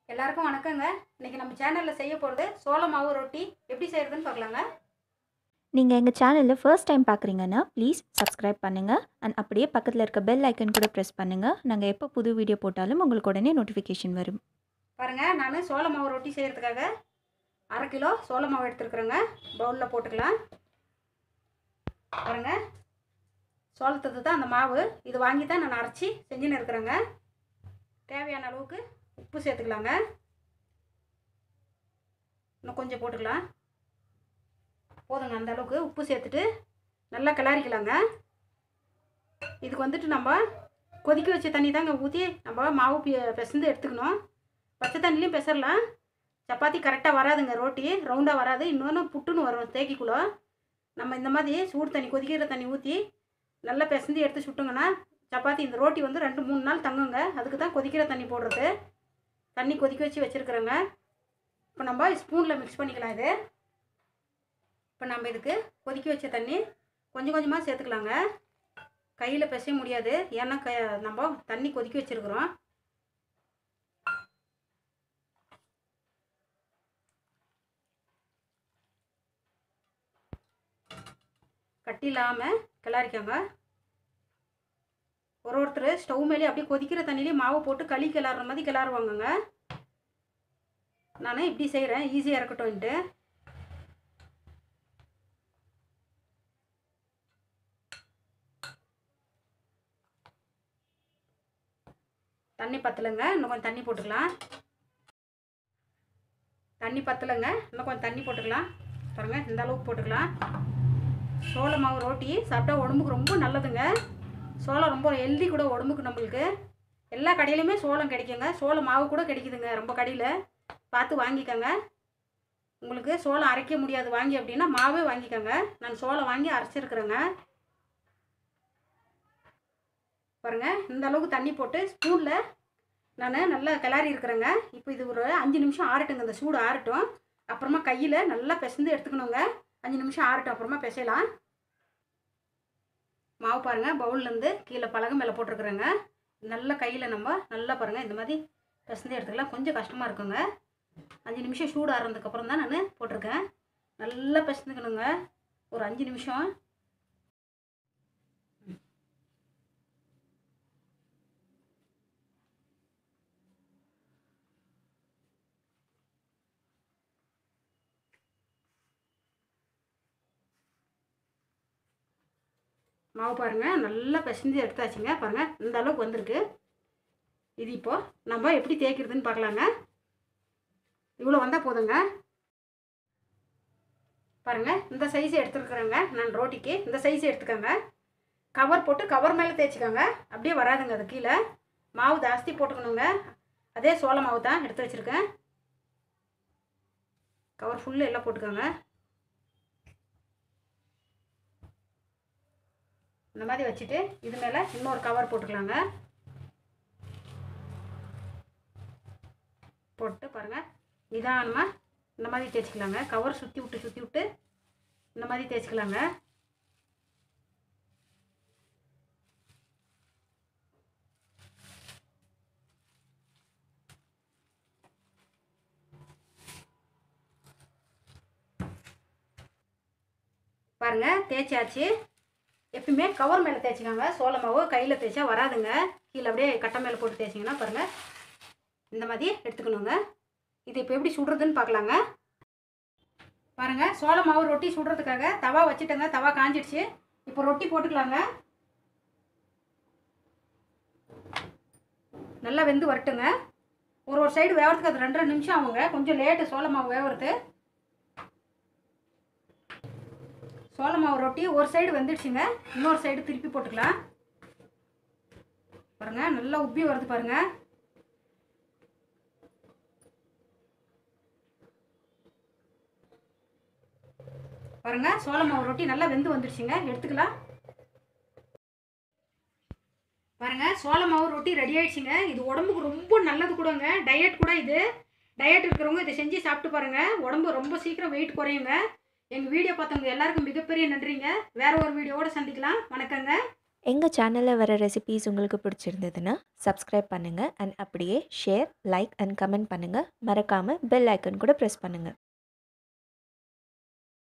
எல்லாருக்கும் வணக்கங்க இன்னைக்கு நம்ம சேனலில் செய்ய போகிறது சோள மாவு ரொட்டி எப்படி செய்கிறதுன்னு பார்க்கலாங்க நீங்கள் எங்கள் சேனலில் ஃபர்ஸ்ட் டைம் பார்க்குறீங்கன்னா ப்ளீஸ் சப்ஸ்கிரைப் பண்ணுங்கள் அண்ட் அப்படியே பக்கத்தில் இருக்க பெல் ஐக்கன் கூட ப்ரெஸ் பண்ணுங்கள் நாங்கள் எப்போ புது வீடியோ போட்டாலும் உங்களுக்கு உடனே நோட்டிஃபிகேஷன் வரும் பாருங்கள் நான் சோள மாவு ரொட்டி செய்கிறதுக்காக அரை கிலோ சோள மாவு எடுத்துருக்குறேங்க பவுலில் போட்டுக்கலாம் பாருங்கள் சோளத்துக்கு தான் அந்த மாவு இது வாங்கி தான் நான் அரைச்சி செஞ்சுன்னு இருக்கிறேங்க தேவையான அளவுக்கு உப்பு சேர்த்துக்கலாங்க இன்னும் கொஞ்சம் போட்டுக்கலாம் போதுங்க அந்த அளவுக்கு உப்பு சேர்த்துட்டு நல்லா கிளறிக்கலாங்க இதுக்கு வந்துட்டு நம்ம கொதிக்க வச்ச தண்ணி தாங்க ஊற்றி நம்ம மாவு பி- பிசைந்து எடுத்துக்கணும் பச்சை தண்ணிலையும் பிசறலாம் சப்பாத்தி கரெக்டாக வராதுங்க ரோட்டி ரவுண்டாக வராது இன்னொன்று புட்டுன்னு வரும் தேக்கிக்குள்ளே நம்ம இந்த மாதிரி சூடு தண்ணி கொதிக்கிற தண்ணி ஊற்றி நல்லா பிசைந்து எடுத்து சுட்டுங்கன்னா சப்பாத்தி இந்த ரோட்டி வந்து ரெண்டு மூணு நாள் தங்குங்க அதுக்கு தான் கொதிக்கிற தண்ணி போடுறது தண்ணி கொதிக்க வச்சு வச்சுருக்குறோங்க இப்போ நம்ம ஸ்பூனில் மிக்ஸ் பண்ணிக்கலாம் இது இப்போ நம்ம இதுக்கு கொதிக்க வச்ச தண்ணி கொஞ்சம் கொஞ்சமாக சேர்த்துக்கலாங்க கையில் பிசைய முடியாது ஏன்னா க நம்ம தண்ணி கொதிக்க வச்சுருக்குறோம் கட்டி இல்லாமல் கிளறிக்கோங்க ஒரு ஒருத்தர் ஸ்டவ் மேலே அப்படியே கொதிக்கிற தண்ணியிலே மாவு போட்டு களி கிளறுற மாதிரி கிளறுவாங்கங்க நான் இப்படி செய்கிறேன் ஈஸியாக இருக்கட்டும்ன்ட்டு தண்ணி பத்தலைங்க இன்னும் கொஞ்சம் தண்ணி போட்டுக்கலாம் தண்ணி பத்தலைங்க இன்னும் கொஞ்சம் தண்ணி போட்டுக்கலாம் பாருங்க இந்த அளவுக்கு போட்டுக்கலாம் சோள மாவு ரோட்டி சாப்பிட்டா உடம்புக்கு ரொம்ப நல்லதுங்க சோளம் ரொம்ப ஹெல்தி கூட உடம்புக்கு நம்மளுக்கு எல்லா கடையிலையுமே சோளம் கிடைக்குங்க சோள மாவு கூட கிடைக்குதுங்க ரொம்ப கடையில் பார்த்து வாங்கிக்கோங்க உங்களுக்கு சோளம் அரைக்க முடியாது வாங்கி அப்படின்னா மாவே வாங்கிக்கோங்க நான் சோளம் வாங்கி அரைச்சிருக்கிறேங்க பாருங்க இந்த அளவுக்கு தண்ணி போட்டு ஸ்பூனில் நான் நல்லா கிளறி இருக்கிறேங்க இப்போ இது ஒரு அஞ்சு நிமிஷம் ஆறட்டுங்க இந்த சூடு ஆறட்டும் அப்புறமா கையில் நல்லா பிசைந்து எடுத்துக்கணுங்க அஞ்சு நிமிஷம் ஆறட்டும் அப்புறமா பிசையலாம் மாவு பாருங்கள் பவுல்லேருந்து கீழே பலகை மேலே போட்டிருக்குறேங்க நல்லா கையில் நம்ம நல்லா பாருங்கள் இந்த மாதிரி பிசைந்து எடுத்துக்கலாம் கொஞ்சம் கஷ்டமாக இருக்குங்க அஞ்சு நிமிஷம் சூடு ஆறுனதுக்கப்புறம் தான் நான் போட்டிருக்கேன் நல்லா பிசைந்துக்கணுங்க ஒரு அஞ்சு நிமிஷம் மாவு பாருங்கள் நல்லா பிசைஞ்சு எடுத்தாச்சுங்க பாருங்கள் இந்த அளவுக்கு வந்திருக்கு இது இப்போ நம்ம எப்படி தேய்க்கிறதுன்னு பார்க்கலாங்க இவ்வளோ வந்தால் போதுங்க பாருங்கள் இந்த சைஸ் எடுத்துருக்குறேங்க நான் ரோட்டிக்கு இந்த சைஸ் எடுத்துக்கோங்க கவர் போட்டு கவர் மேலே தேய்ச்சிக்கோங்க அப்படியே வராதுங்க அது கீழே மாவு ஜாஸ்தி போட்டுக்கணுங்க அதே சோள மாவு தான் எடுத்து வச்சுருக்கேன் கவர் ஃபுல்லு எல்லாம் போட்டுக்கோங்க இந்த மாதிரி வச்சுட்டு இது மேலே இன்னொரு கவர் போட்டுக்கலாங்க போட்டு பாருங்கள் நிதானமாக இந்த மாதிரி தேய்ச்சிக்கலாங்க கவர் சுற்றி விட்டு சுற்றி விட்டு இந்த மாதிரி தேய்ச்சிக்கலாங்க பாருங்க தேய்ச்சாச்சு எப்பயுமே கவர் மேலே தேய்ச்சிக்கோங்க சோள மாவு கையில் தேய்ச்சா வராதுங்க கீழே அப்படியே கட்டை மேலே போட்டு தேய்ச்சிங்கன்னா பாருங்கள் இந்த மாதிரி எடுத்துக்கணுங்க இது இப்போ எப்படி சுடுறதுன்னு பார்க்கலாங்க பாருங்கள் சோள மாவு ரொட்டி சுடுறதுக்காக தவா வச்சுட்டேங்க தவா காஞ்சிடுச்சு இப்போ ரொட்டி போட்டுக்கலாங்க நல்லா வெந்து வரட்டுங்க ஒரு ஒரு சைடு வேகிறதுக்கு அது ரெண்டு ரெண்டு நிமிஷம் ஆகுங்க கொஞ்சம் லேட்டு சோள மாவு வேகிறது சோள மாவு ரொட்டி ஒரு சைடு வெந்துடுச்சுங்க இன்னொரு சைடு திருப்பி போட்டுக்கலாம் பாருங்க நல்லா உப்பி வருது பாருங்க பாருங்க சோள மாவு ரொட்டி நல்லா வெந்து வந்துடுச்சுங்க எடுத்துக்கலாம் பாருங்க சோள மாவு ரொட்டி ரெடி ஆயிடுச்சுங்க இது உடம்புக்கு ரொம்ப நல்லது கூடங்க டயட் கூட இது டயட் இருக்கிறவங்க இதை செஞ்சு சாப்பிட்டு பாருங்க உடம்பு ரொம்ப சீக்கிரம் வெயிட் குறையுங்க எங்கள் வீடியோ பார்த்தவங்க எல்லாருக்கும் மிகப்பெரிய நன்றிங்க வேற ஒரு வீடியோவோட சந்திக்கலாம் வணக்கங்க எங்கள் சேனலில் வர ரெசிபீஸ் உங்களுக்கு பிடிச்சிருந்ததுன்னா சப்ஸ்கிரைப் பண்ணுங்கள் அண்ட் அப்படியே ஷேர் லைக் அண்ட் கமெண்ட் பண்ணுங்கள் மறக்காமல் பெல் ஐக்கன் கூட ப்ரெஸ் பண்ணுங்கள்